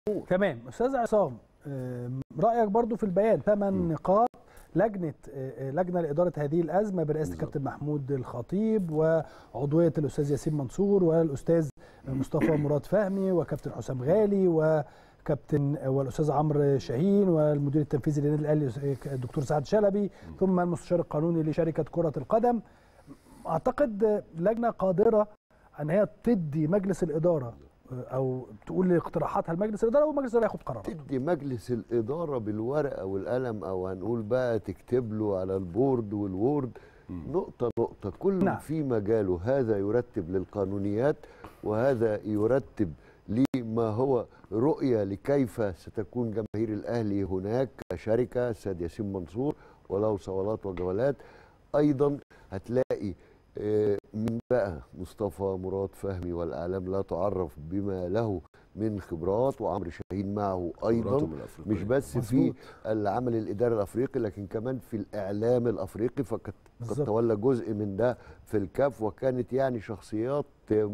تمام استاذ عصام آه، رايك برضو في البيان ثمان نقاط لجنه آه، آه، لجنه لاداره هذه الازمه برئاسه الكابتن محمود الخطيب وعضويه الاستاذ ياسين منصور والاستاذ مصطفى مراد فهمي وكابتن حسام غالي وكابتن والاستاذ عمرو شاهين والمدير التنفيذي للنادي الاهلي الدكتور سعد شلبي ثم المستشار القانوني لشركه كره القدم اعتقد لجنه قادره ان هي تدي مجلس الاداره او تقول اقتراحاتها لمجلس الاداره ومجلس الاداره ياخد قرارات تدي مجلس الاداره بالورقه والقلم او هنقول بقى تكتب له على البورد والوورد نقطه نقطه كل نعم. في مجاله هذا يرتب للقانونيات وهذا يرتب لما هو رؤيه لكيف ستكون جماهير الاهلي هناك كشركه السيد ياسين منصور وله صولات وجولات ايضا هتلاقي آه، من بقى مصطفى مراد فهمي والاعلام لا تعرف بما له من خبرات وعمرو شاهين معه ايضا خبراتهم الأفريقية. مش بس في مظبوط. العمل الاداري الافريقي لكن كمان في الاعلام الافريقي فقد قد بالظبط. تولى جزء من ده في الكاف وكانت يعني شخصيات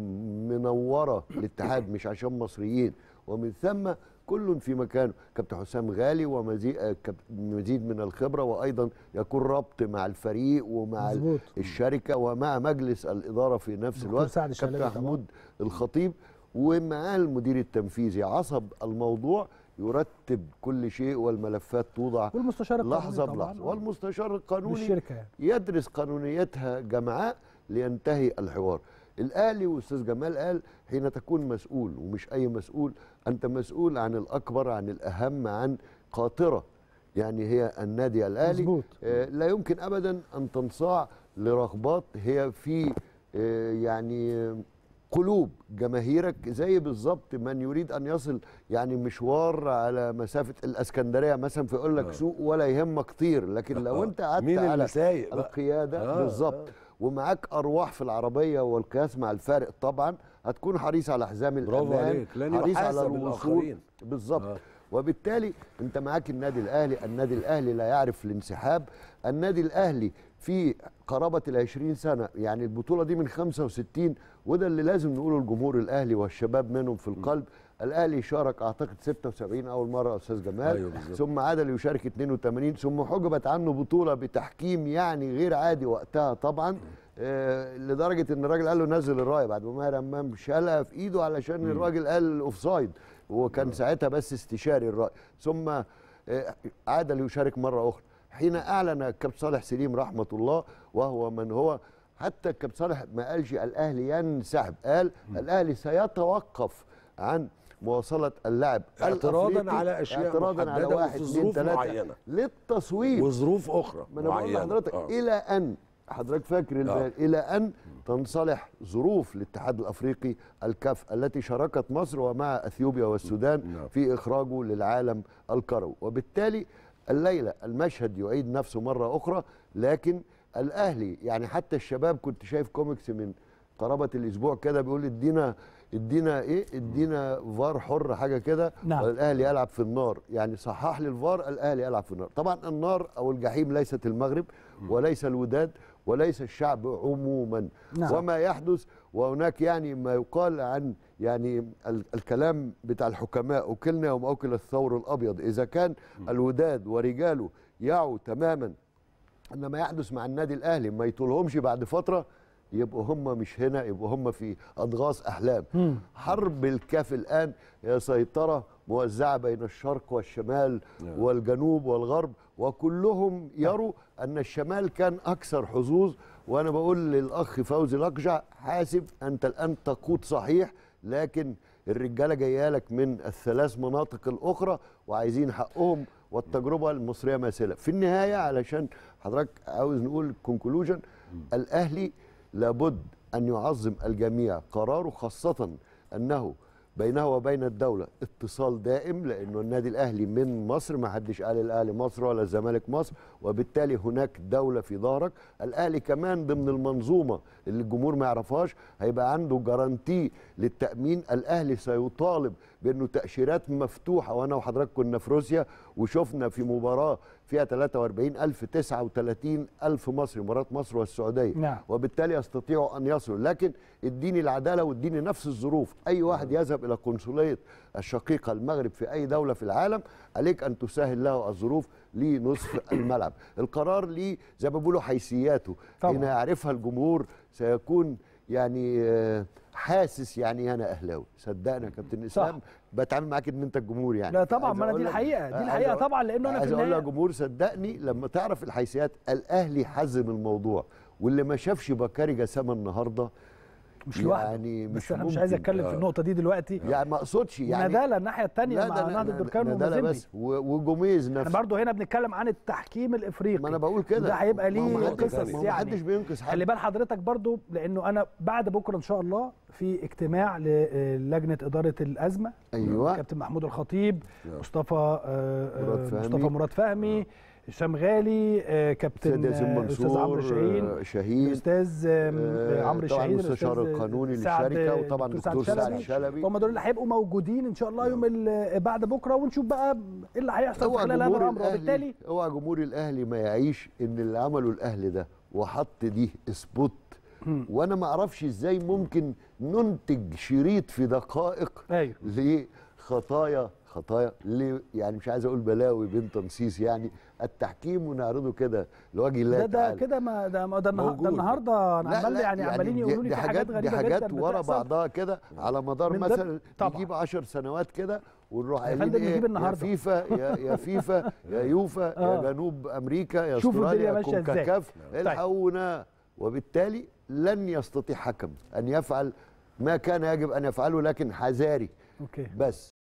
منوره الاتحاد مش عشان مصريين ومن ثم كل في مكانه كابتن حسام غالي ومزيد مزيد من الخبره وايضا يكون ربط مع الفريق ومع مظبوط. الشركه ومع مجلس الاداره في نفس دكتور الوقت سعد الشلبي كابتن طبعاً. محمود الخطيب ومعاه المدير التنفيذي عصب الموضوع يرتب كل شيء والملفات توضع والمستشار القانوني لحظه طبعاً. بلحظه والمستشار القانوني بالشركه يعني يدرس قانونيتها جمعاء لينتهي الحوار الاهلي واستاذ جمال قال حين تكون مسؤول ومش اي مسؤول انت مسؤول عن الاكبر عن الاهم عن قاطره يعني هي النادي الاهلي مظبوط. آه، لا يمكن ابدا ان تنصاع لرغبات هي في آه، يعني آه، قلوب جماهيرك زي بالظبط من يريد ان يصل يعني مشوار على مسافه الاسكندريه مثلا فيقول لك سوق ولا يهمك طير لكن لو آه. انت قعدت مين اللي على سايق بقى؟ القياده آه، بالظبط ومعاك ارواح في العربيه والقياس مع الفارق طبعا هتكون حريص على حزام برافو الامان عليك، لن حريص على يحاسب الوصول الآخرين. بالظبط آه. وبالتالي انت معاك النادي الاهلي النادي الاهلي لا يعرف الانسحاب النادي الاهلي في قرابه ال 20 سنه يعني البطوله دي من 65 وده اللي لازم نقوله الجمهور الاهلي والشباب منهم في القلب الاهلي شارك اعتقد 76 اول مره يا استاذ جمال أيوة بالظبط. ثم عاد ليشارك 82 ثم حجبت عنه بطوله بتحكيم يعني غير عادي وقتها طبعا آه لدرجه ان الراجل قال له نزل الرايه بعد ما ماهر امام شالها في ايده علشان الراجل قال اوفسايد وكان ساعتها بس استشاري الراي ثم آه، عاد ليشارك مره اخرى حين اعلن الكابتن صالح سليم رحمه الله وهو من هو حتى الكابتن صالح ما قالش الاهلي ينسحب قال الاهلي سيتوقف عن مواصله اللعب اعتراضاً الأفريقي، على أشياء اعتراضا على محددة واحد وفي اثنين ظروف ثلاثه معينة. للتصويت وظروف اخرى ما انا بقول معينة. لحضرتك آه. الى ان حضرتك فاكر البيان الى ان تنصلح ظروف الاتحاد الافريقي الكاف التي شاركت مصر ومع اثيوبيا والسودان نعم. في اخراجه للعالم الكروي وبالتالي الليله المشهد يعيد نفسه مره اخرى لكن الاهلي يعني حتى الشباب كنت شايف كوميكس من قرابه الاسبوع كده بيقول ادينا ادينا ايه ادينا فار حر حاجه كده نعم. الاهلي يلعب في النار يعني صحح لي الفار الاهلي يلعب في النار طبعا النار او الجحيم ليست المغرب وليس الوداد وليس الشعب عموما نعم. وما يحدث وهناك يعني ما يقال عن يعني ال- الكلام بتاع الحكماء اكلنا يوم اكل الثور الابيض اذا كان الوداد ورجاله يعوا تماما ان ما يحدث مع النادي الاهلي ما يطولهمش بعد فتره يبقوا هم مش هنا يبقوا هم في اضغاث احلام حرب الكاف الان هي سيطره موزعه بين الشرق والشمال نعم. والجنوب والغرب وكلهم يروا ان الشمال كان اكثر حظوظ وانا بقول للاخ فوزي الاقجع حاسب انت الان تقود صحيح لكن الرجاله جايه لك من الثلاث مناطق الاخرى وعايزين حقهم والتجربه المصريه ماثله في النهايه علشان حضرتك عاوز نقول كونكلوجن الاهلي لابد ان يعظم الجميع قراره خاصه انه بينه وبين الدولة اتصال دائم لأنه النادي الأهلي من مصر ما حدش قال الأهلي مصر ولا الزمالك مصر وبالتالي هناك دولة في ظهرك الأهلي كمان ضمن المنظومة اللي الجمهور ما يعرفهاش هيبقى عنده جارانتي للتأمين الأهلي سيطالب بأنه تأشيرات مفتوحة وأنا وحضرتك كنا في روسيا وشفنا في مباراة فيها 43 ألف 39 ألف مصري مباراة مصر والسعودية نعم. وبالتالي يستطيعوا أن يصلوا لكن اديني العدالة واديني نفس الظروف أي واحد يذهب الى قنصليه الشقيقه المغرب في اي دوله في العالم عليك ان تسهل له الظروف لنصف الملعب القرار ليه زي ما بيقولوا حيثياته طبعاً. حين يعرفها الجمهور سيكون يعني آه، حاسس يعني إيه انا اهلاوي صدقني يا كابتن اسلام بتعامل معاك ان انت الجمهور يعني لا طبعا عايز ما انا أقول دي لك- الحقيقه دي عايز الحقيقه أقول- طبعا لانه انا في عايز اقول النهايه لجمهور صدقني لما تعرف الحيثيات الاهلي حزم الموضوع واللي ما شافش بكاري جسامه النهارده مش لوحده يعني بس مش انا مش عايز ممكن. اتكلم في آه. النقطه دي دلوقتي يعني ما اقصدش يعني ونادالا الناحيه الثانيه لا مع ده أنا- نهضه أنا- بركان نادالا ومازيمبي بس و- وجوميز احنا نفسه برضه هنا بنتكلم عن التحكيم الافريقي ما انا بقول كده وده هيبقى ما هو ليه محدش- قصص ما هو يعني محدش بينقذ حد خلي بال حضرتك برضو لانه انا بعد بكره ان شاء الله في اجتماع للجنه اداره الازمه ايوه كابتن محمود الخطيب مصطفى آه، آه، مراد فهمي. مصطفى مراد فهمي هشام غالي آه، كابتن سيد ياسين آه، الاستاذ عمرو منصور شاهين آه، شهيد الاستاذ آم، آه، عمرو طبعاً شاهين المستشار الأستاذ القانوني سعد- للشركة، وطبعاً دكتور سعد شلبي. هم دول اللي هيبقوا موجودين ان شاء الله يوم ال- بعد بكره ونشوف بقى ايه اللي هيحصل اوعى خلال هذا جمهور الامر الاهلي وبالتالي اوعى جمهور الاهلي ما يعيش ان اللي عمله الاهلي ده وحط دي سبوت وانا ما اعرفش ازاي ممكن ننتج شريط في دقائق ايوه لخطايا خطايا ل- يعني مش عايز اقول بلاوي بين تنصيص يعني التحكيم ونعرضه كده لوجه الله ده ده تعالى كده ما ده ما ده, النهار- موجود. ده النهارده انا لا عمال لا يعني عمالين دي- يقولوا لي دي في حاجات دي غريبه حاجات جدا ورا بتحصل. بعضها كده على مدار من ضمن- مثلا طبعا. نجيب 10 سنوات كده ونروح يا قايلين فندم ايه نجيب يا النهاردة. فيفا يا يا فيفا يا يوفا آه. يا جنوب امريكا يا شوفوا الدنيا استراليا ماشية إزاي. كونكاكاف طيب. الحقونا وبالتالي لن يستطيع حكم ان يفعل ما كان يجب ان يفعله لكن حذاري اوكي بس